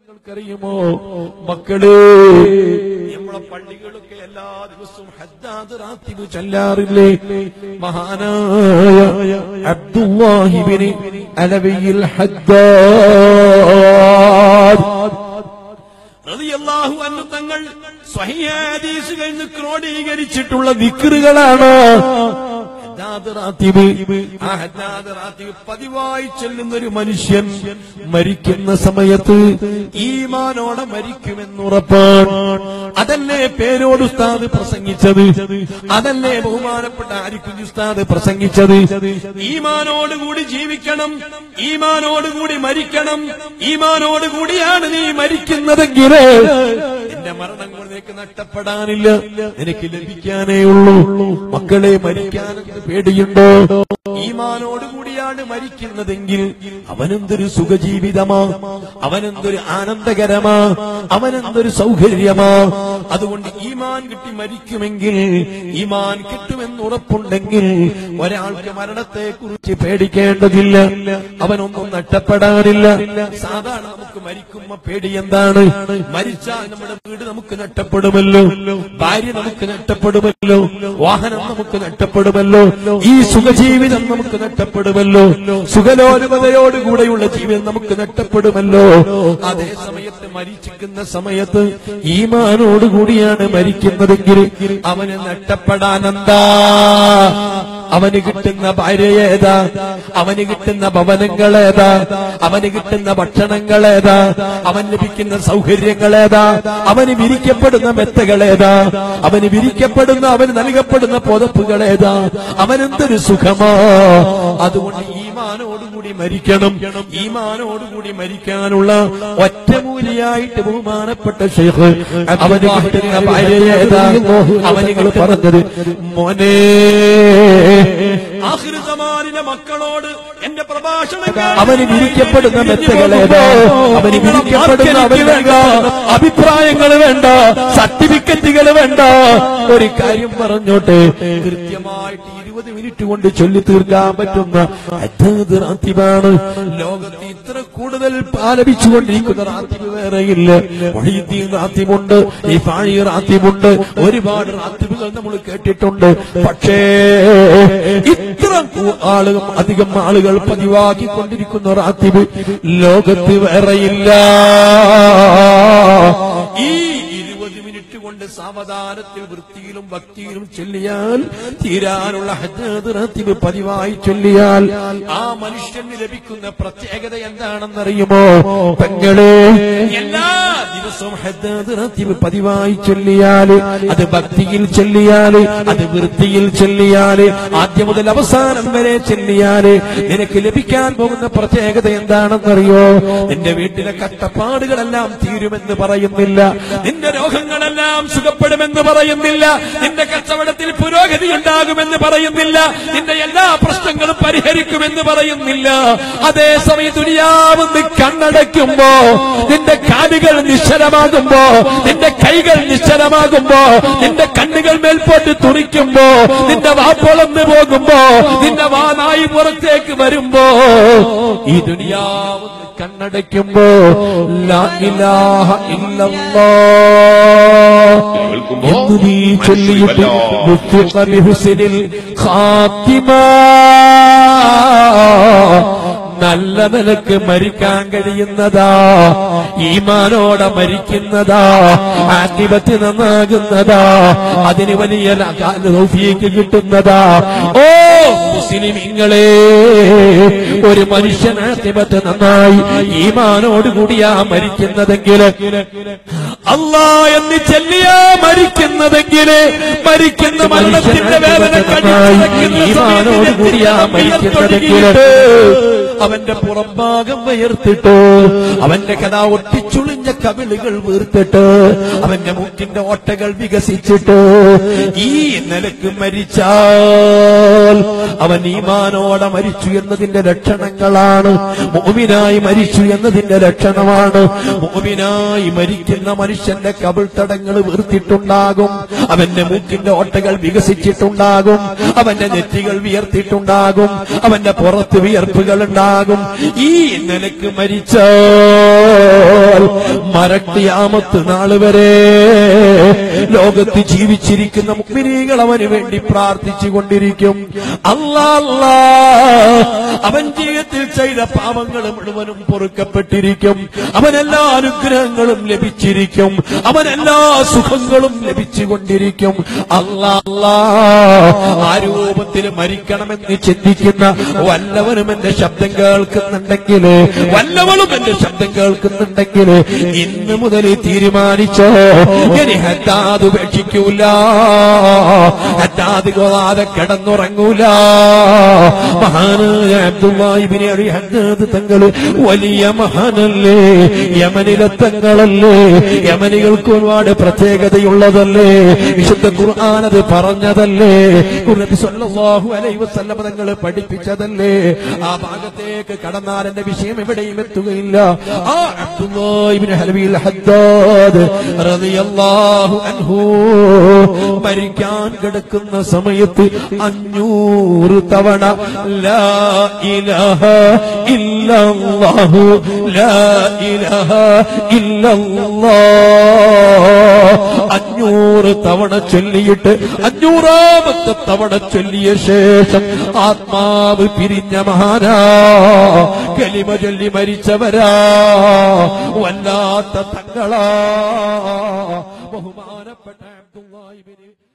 നിങ്ങൾക്കറിയുമോ മക്കളെ നമ്മളെ പള്ളികളൊക്കെ എല്ലാ ദിവസവും ഹദ്ദാദ് റാത്തിബ് ചൊല്ലാറില്ലേ മഹാനായ അബ്ദുല്ലാഹിബിന് അലവിയിൽ ഹദ്ദാദ് റളിയല്ലാഹു അൻഹു തങ്ങൾ സ്വഹീഹ ഹദീസുകൾ ക്രോഡീകരിച്ചിട്ടുള്ള ദിക്റുകളാണ് ഹദ്ദാദ് റാത്തിബ്. ആ ഹദ്ദാദ് റാത്തിബ് പതിവായി ചെല്ലുന്ന ഒരു മനുഷ്യൻ മരിക്കുന്ന സമയത്ത് ഈമാനോടെ മരിക്കുമെന്നുറപ്പാണ് അതല്ലേ പേരോട് ഉസ്താദ് പ്രസംഗിച്ചത് അതല്ലേ ബഹുമാനപ്പെട്ട ആരിക്കുഞ്ഞ് ഉസ്താദ് പ്രസംഗിച്ചത് ഈമാനോടുകൂടി ജീവിക്കണം ഈമാനോടുകൂടി മരിക്കണം ഈമാനോടുകൂടിയാണ് നീ മരിക്കുന്നതെങ്കിൽ നിന്റെ മരണം കൊണ്ട് നിനക്ക് നഷ്ടപ്പെടാനില്ല നിനക്ക് ലഭിക്കാനേ ഉള്ളൂ മക്കളെ മരിക്കാൻ പേടിയുണ്ടോ ഈമാനോടുകൂടിയാണ് മരിക്കുന്നതെങ്കിൽ അവനെന്തൊരു സുഖജീവിതമാ അവനെന്തൊരു ആനന്ദകരമാ അവനെന്തൊരു സൗകര്യമാ അതുകൊണ്ട് ഈമാൻ കിട്ടി മരിക്കുമെങ്കിൽ ഈമാൻ കിട്ടുമെന്ന് ഉറപ്പുണ്ടെങ്കിൽ ഒരാൾക്ക് മരണത്തെ കുറിച്ച് പേടിക്കേണ്ടതില്ല അവനൊന്നും നഷ്ടപ്പെടാനില്ല സാധാരണ നമുക്ക് മരിക്കുമ്പോ പേടി എന്താണ് മരിച്ചാൽ നമ്മുടെ വീട് നമുക്ക് നഷ്ടപ്പെടുമല്ലോ ഭാര്യ നമുക്ക് നഷ്ടപ്പെടുമല്ലോ വാഹനം നമുക്ക് നഷ്ടപ്പെടുമല്ലോ ഈ സുഖജീവിതം നമുക്ക് നഷ്ടപ്പെടുമല്ലോ സുഖലോലുപതയോടുകൂടെയുള്ള ജീവിതം നമുക്ക് നഷ്ടപ്പെടുമല്ലോ അതേ സമയത്ത് മരിച്ചിരിക്കുന്ന സമയത്ത് ഈമാനോടുകൂടിയാണ് മരിക്കുന്നതെങ്കിൽ അവന് നഷ്ടപ്പെടാനെന്താ അവന് കിട്ടുന്ന ഭാര്യ ഏതാ അവന് കിട്ടുന്ന ഭവനങ്ങൾ ഏതാ അവന് കിട്ടുന്ന ഭക്ഷണങ്ങൾ ഏതാ അവൻ ലഭിക്കുന്ന സൗകര്യങ്ങൾ ഏതാ അവന് വിരിക്കപ്പെടുന്ന മെത്തകൾ ഏതാ അവന് വിരിക്കപ്പെടുന്ന അവന് നൽകപ്പെടുന്ന പുതപ്പുകൾ ഏതാ അവനെന്തൊരു സുഖമാ അതുകൊണ്ട് ഈമാനോടുകൂടി മരിക്കണം ഈമാനോടുകൂടി മരിക്കാനുള്ള ഒറ്റമൂലിയായിട്ട് ബഹുമാനപ്പെട്ട ഷെയ്ഖ് അവന് കിട്ടുന്ന ഭാര്യ ഏതാ അവന് പറഞ്ഞത് മോനെ ആഹൃതമാനിലെ മക്കളോട് എന്റെ പ്രഭാഷണം അവന് വിരിക്കപ്പെടുന്ന മെത്തകളേതോ അവന് വിരിക്കപ്പെടുന്ന അവന് വേണ്ട അഭിപ്രായങ്ങൾ വേണ്ട സർട്ടിഫിക്കറ്റുകൾ വേണ്ട ഒരു കാര്യം പറഞ്ഞോട്ടെ കൃത്യമായിട്ട് ഇരുപത് മിനിറ്റ് കൊണ്ട് ചൊല്ലി തീർക്കാൻ പറ്റുന്ന അജ്ഞാത റാത്തിബാണ് ലോകത്ത് ഇത്ര കൂടുതൽ ആലപിച്ചുകൊണ്ടിരിക്കുന്ന റാത്തിബ് വേറെയില്ല മൊഹീദ്ദീൻ റാത്തിബുണ്ട് ഈ ഫാഴി റാത്തിബുണ്ട് ഒരുപാട് റാത്തിബുകൾ നമ്മൾ കേട്ടിട്ടുണ്ട് പക്ഷേ ഇത്ര കൂ- ആളുകൾ അധികം ആളുകൾ പതിവാക്കിക്കൊണ്ടിരിക്കുന്ന റാത്തിബ് ലോകത്ത് വേറെയില്ല ഈ ഇരുപത് മിനിറ്റ് കൊണ്ട് സാവധാനത്തിൽ വൃത്തിയിലും ഭക്തിയിലും ചൊല്ലിയാൽ തീരാനുള്ള ഹജ്ജാദ് റാത്തിബ് പതിവായി ചൊല്ലിയാൽ ആ മനുഷ്യന് ലഭിക്കുന്ന പ്രത്യേകത എന്താണെന്നറിയുമോ പെങ്ങളെ എല്ലാ ദിവസവും ഹജ്ജാദ് റാത്തിബ് പതിവായി ചൊല്ലിയാൽ അത് ഭക്തിയിൽ ചൊല്ലിയാൽ അത് വൃത്തിയിൽ ചൊല്ലിയാൽ ആദ്യം മുതൽ അവസാനം വരെ ചൊല്ലിയാൽ നിനക്ക് ലഭിക്കാൻ പോകുന്ന പ്രത്യേകത എന്താണെന്നറിയോ നിന്റെ വീട്ടിലെ കഷ്ടപ്പാടുകളെല്ലാം തീരുമെന്ന് പറയുന്നില്ല നിന്റെ രോഗങ്ങളെല്ലാം സുഖപ്പെടുമെന്ന് പറയുന്നില്ല നിന്റെ കച്ചവടത്തിൽ പുരോഗതി ഉണ്ടാകുമെന്ന് പറയുന്നില്ല നിന്റെ എല്ലാ പ്രശ്നങ്ങളും പരിഹരിക്കുമെന്ന് പറയുന്നില്ല അതേസമയം ദുനിയാവെന്ന് കണ്ണടയ്ക്കുമ്പോ നിന്റെ കാലുകൾ നിശ്ചലമാകുമ്പോ നിന്റെ കൈകൾ നിശ്ചലമാകുമ്പോ നിന്റെ കണ്ണുകൾ മേൽപോട്ട് തുറിക്കുമ്പോ നിന്റെ വാപ്പൊളന്ന് പോകുമ്പോ നിന്റെ വാനായി പുറത്തേക്ക് വരുമ്പോ ഈ ദുനിയാവെന്ന് കണ്ണടയ്ക്കുമ്പോ ലാ ഇലാഹ ഇല്ലല്ലാഹ് എന്ന് നീ ചൊല്ലിയിട്ട് മുഫ്തിഖ ബിഹുസ്നിൽ ഖാത്തിമ നല്ല നിലക്ക് മരിക്കാൻ കഴിയുന്നതാ ഈമാനോടെ മരിക്കുന്നതാ ആക്ടിവത്ത് നന്നാകുന്നതാ അതിന് വലിയ തൗഫീക്ക് കിട്ടുന്നതാ ഓ മുസ്ലിമിങ്ങളെ ഒരു മനുഷ്യൻ ആക്ടിവത്ത് നന്നായി ഈമാനോടുകൂടിയാ മരിക്കുന്നതെങ്കിൽ അല്ലാ എന്ന് ചെല്ലിയാ മരിക്കുന്നതെങ്കിൽ മരിക്കുന്ന മരണത്തിന്റെ വേദന ഈമാനോടുകൂടിയാ മരിക്കുന്നതെങ്കിൽ അവന്റെ പുറംഭാഗം വയർത്തിട്ട് അവന്റെ കഥ ഒട്ടിച്ചുളിഞ്ഞ കവിളുകൾ വീർത്തിട്ട് അവന്റെ മുറ്റിന്റെ ഓട്ടകൾ വികസിച്ചിട്ട് ഈ നിലക്ക് മരിച്ചാൽ അവൻ ഈമാനോടെ മരിച്ചു എന്നതിന്റെ ലക്ഷണങ്ങളാണ് മോമിനായി മരിച്ചു എന്നതിന്റെ ലക്ഷണമാണ് മോമിനായി മരിക്കുന്ന മനുഷ്യന്റെ കവിൾത്തടങ്ങൾ വീർത്തിട്ടുണ്ടാകും അവന്റെ മൂക്കിന്റെ ഓട്ടകൾ വികസിച്ചിട്ടുണ്ടാകും അവന്റെ നെറ്റികൾ വിയർത്തിട്ടുണ്ടാകും അവന്റെ പുറത്ത് വിയർപ്പുകൾ ഉണ്ടാകും ഈ നിലക്ക് മരിച്ചാൽ മരക്തിയാമത്ത് നാള് വരെ ലോകത്ത് ജീവിച്ചിരിക്കുന്ന മുക്മിനീകൾ അവന് വേണ്ടി പ്രാർത്ഥിച്ചു കൊണ്ടിരിക്കും അല്ലാ അല്ലാ അവൻ ജീവിതത്തിൽ ചെയ്ത പാപങ്ങൾ മുഴുവനും പൊറുക്കപ്പെട്ടിരിക്കും അവനെല്ലാ അനുഗ്രഹങ്ങളും ലഭിച്ചിരിക്കും അവനെല്ലാ സുഖങ്ങളും ലഭിച്ചുകൊണ്ടിരിക്കും അല്ലാ അല്ലാ ആ രൂപത്തിൽ മരിക്കണമെന്ന് ചിന്തിക്കുന്ന വല്ലവനും എന്റെ ശബ്ദം കേൾക്കുന്നുണ്ടെങ്കിൽ വല്ലവളും എന്റെ ശബ്ദം കേൾക്കുന്നുണ്ടെങ്കിൽ ഇന്ന് മുതൽ തീരുമാനിച്ചോ ഇനി ഹത്താത് ഉപേക്ഷിക്കൂല ഹത്താത് കൊള്ളാതെ കിടന്നുറങ്ങൂല മഹാനായ അബ്ദുല്ലാഹിബിനെ അലി ഹദ്ദാദ് തങ്ങള് വലിയ മഹാനല്ലേ യമനിലെ തങ്ങളല്ലേ യമനികൾക്ക് ഒരുപാട് പ്രത്യേകതയുള്ളതല്ലേ വിശുദ്ധ ഖുർആൻ അത് പറഞ്ഞതല്ലേ നബി സല്ലല്ലാഹു അലൈഹി വസല്ലം തങ്ങൾ പഠിപ്പിച്ചതല്ലേ ആ ഭാഗത്തേക്ക് കടന്നാൽ എന്റെ വിഷയം എവിടെയും എത്തുകയില്ല ആ അബ്ദുല്ലാഹിബ്നു ഹലബിൽ ഹദ്ദാദ് റളിയല്ലാഹു അൻഹു മരിക്കാൻ കിടക്കുന്ന സമയത്ത് അഞ്ഞൂറ് തവണ ലാ ഇലാഹ ഇല്ലല്ലാഹു ലാ ഇലാഹ ഇല്ലല്ലാഹ് അഞ്ഞൂറ് തവണ ചൊല്ലിയിട്ട് അഞ്ഞൂറാമത്തെ തവണ ചൊല്ലിയ ശേഷം ആത്മാവ് പിരിഞ്ഞ മഹാനാ കലിമ ചൊല്ലി മരിച്ചവരാ വല്ലാത്ത തങ്ങളാ ബഹുമാനപ്പെട്ട അബ്ദുല്ലാഹിബ്നു